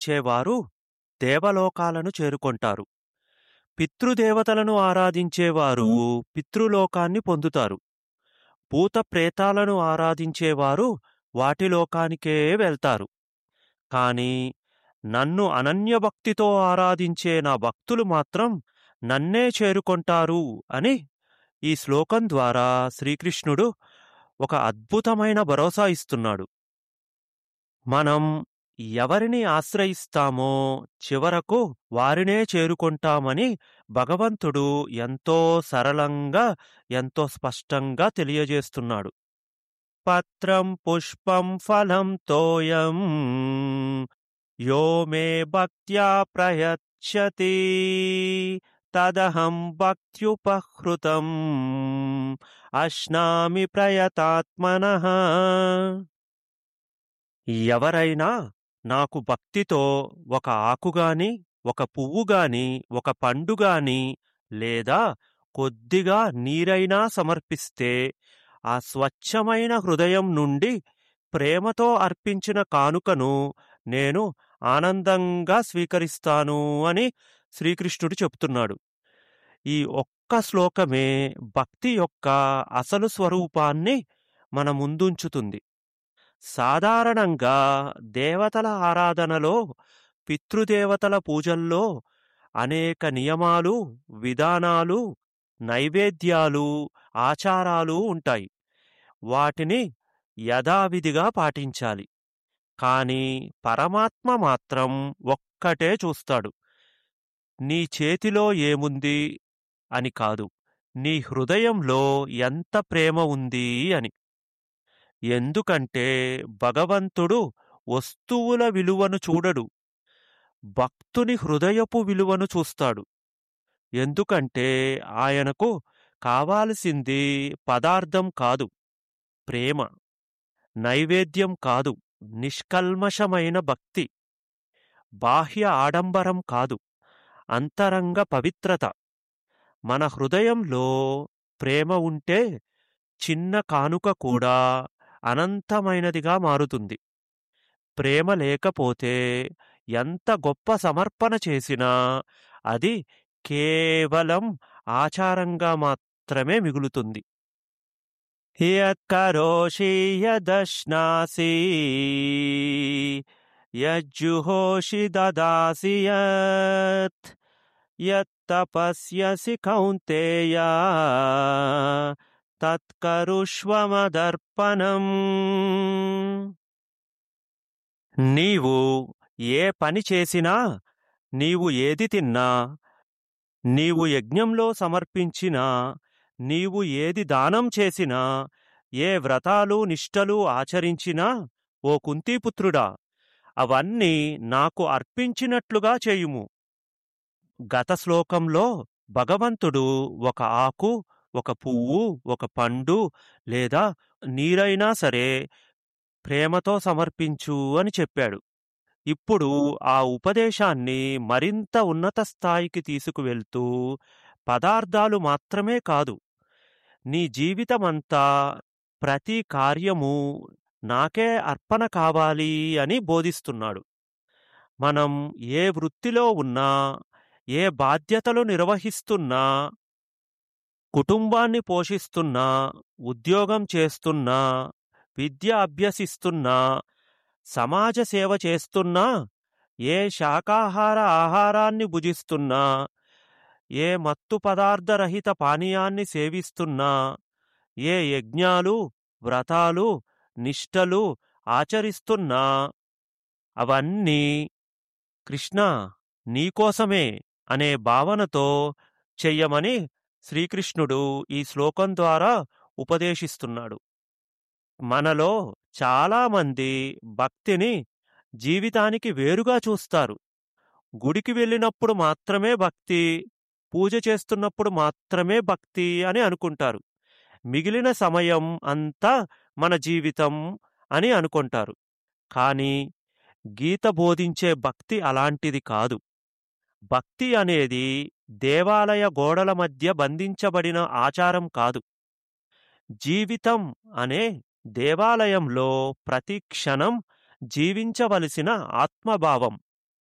ఆరాధించేవారు దేవలోకాలను చేరుకొంటారు పితృదేవతలను ఆరాధించేవారు పితృలోకాన్ని పొందుతారు భూత ప్రేతాలను ఆరాధించేవారు వాటి లోకానికే వెళ్తారు కాని నన్ను అనన్యభక్తితో ఆరాధించే నా భక్తులు మాత్రం నన్నే చేరుకొంటారు అని ఈ శ్లోకం ద్వారా శ్రీకృష్ణుడు ఒక అద్భుతమైన భరోసా ఇస్తున్నాడు మనం ఎవరిని ఆశ్రయిస్తామో చివరకు వారినే చేరుకుంటామని భగవంతుడు ఎంతో సరళంగా ఎంతో స్పష్టంగా తెలియజేస్తున్నాడు పత్రం పుష్పం ఫలం తోయం యో మే భక్త్యా ప్రయచ్చతి తదహం భక్త్యుపహృతం అశ్నామి ప్రయతాత్మనః ఎవరైనా నాకు భక్తితో ఒక ఆకుగాని ఒక పువ్వుగాని ఒక పండుగాని లేదా కొద్దిగా నీరైనా సమర్పిస్తే ఆ స్వచ్ఛమైన హృదయం నుండి ప్రేమతో అర్పించిన కానుకను నేను ఆనందంగా స్వీకరిస్తాను అని శ్రీకృష్ణుడు చెప్తున్నాడు ఈ ఒక్క శ్లోకమే భక్తి యొక్క అసలు స్వరూపాన్ని మన ముందుంచుతుంది సాధారణంగా దేవతల ఆరాధనలో పితృదేవతల పూజల్లో అనేక నియమాలు విధానాలు నైవేద్యాలు ఆచారాలు ఉంటాయి వాటిని యథావిధిగా పాటించాలి కాని పరమాత్మ మాత్రం ఒక్కటే చూస్తాడు నీ చేతిలో ఏముంది అని కాదు నీ హృదయంలో ఎంత ప్రేమ ఉంది అని ఎందుకంటే భగవంతుడు వస్తువుల విలువను చూడడు భక్తుని హృదయపు విలువను చూస్తాడు ఎందుకంటే ఆయనకు కావాల్సింది పదార్థం కాదు ప్రేమ నైవేద్యం కాదు నిష్కల్మషమైన భక్తి బాహ్య ఆడంబరం కాదు అంతరంగ పవిత్రత మన హృదయంలో ప్రేమ ఉంటే చిన్న కానుక కూడా అనంతమైనదిగా మారుతుంది ప్రేమ లేకపోతే ఎంత గొప్ప సమర్పణ చేసినా అది కేవలం ఆచారంగా మాత్రమే మిగులుతుంది యత్కరోషి యదశ్నాసి యజ్జుహోషి దదాసి యత్ యత్తపస్యసి కౌంతేయ తత్కరుష్వమదర్పణం నీవు ఏ పని చేసినా నీవు ఏది తిన్నా నీవు యజ్ఞంలో సమర్పించినా నీవు ఏది దానం చేసినా ఏ వ్రతాలు నిష్టలు ఆచరించినా ఓ కుంతీపుత్రుడా అవన్నీ నాకు అర్పించినట్లుగా చేయుము గత శ్లోకంలో భగవంతుడు ఒక ఆకు ఒక పువ్వు ఒక పండు లేదా నీరైనా సరే ప్రేమతో సమర్పించు అని చెప్పాడు ఇప్పుడు ఆ ఉపదేశాన్ని మరింత ఉన్నత స్థాయికి తీసుకువెళ్తూ పదార్థాలు మాత్రమే కాదు నీ జీవితమంతా ప్రతి కార్యము నాకే అర్పణ కావాలి అని బోధిస్తున్నాడు మనం ఏ వృత్తిలో ఉన్నా ఏ బాధ్యతలు నిర్వహిస్తున్నా కుటుంబాన్ని పోషిస్తున్నా ఉద్యోగం చేస్తున్నా విద్య అభ్యసిస్తున్నా సమాజ సేవ చేస్తున్నా ఏ శాకాహార ఆహారాన్ని భుజిస్తున్నా ఏ మత్తు పదార్థరహిత పానీయాన్ని సేవిస్తున్నా ఏ యజ్ఞాలు వ్రతాలు నిష్టలు ఆచరిస్తున్నా అవన్నీ కృష్ణ నీకోసమే అనే భావనతో చెయ్యమని శ్రీకృష్ణుడు ఈ శ్లోకం ద్వారా ఉపదేశిస్తున్నాడు మనలో చాలామంది భక్తిని జీవితానికి వేరుగా చూస్తారు గుడికి వెళ్ళినప్పుడు మాత్రమే భక్తి పూజ చేస్తున్నప్పుడు మాత్రమే భక్తి అని అనుకుంటారు మిగిలిన సమయం అంతా మన జీవితం అని అనుకుంటారు కానీ గీత బోధించే భక్తి అలాంటిది కాదు భక్తి అనేది దేవాలయ గోడల మధ్య బంధించబడిన ఆచారం కాదు జీవితం అనే దేవాలయంలో ప్రతి క్షణం జీవించవలసిన ఆత్మభావం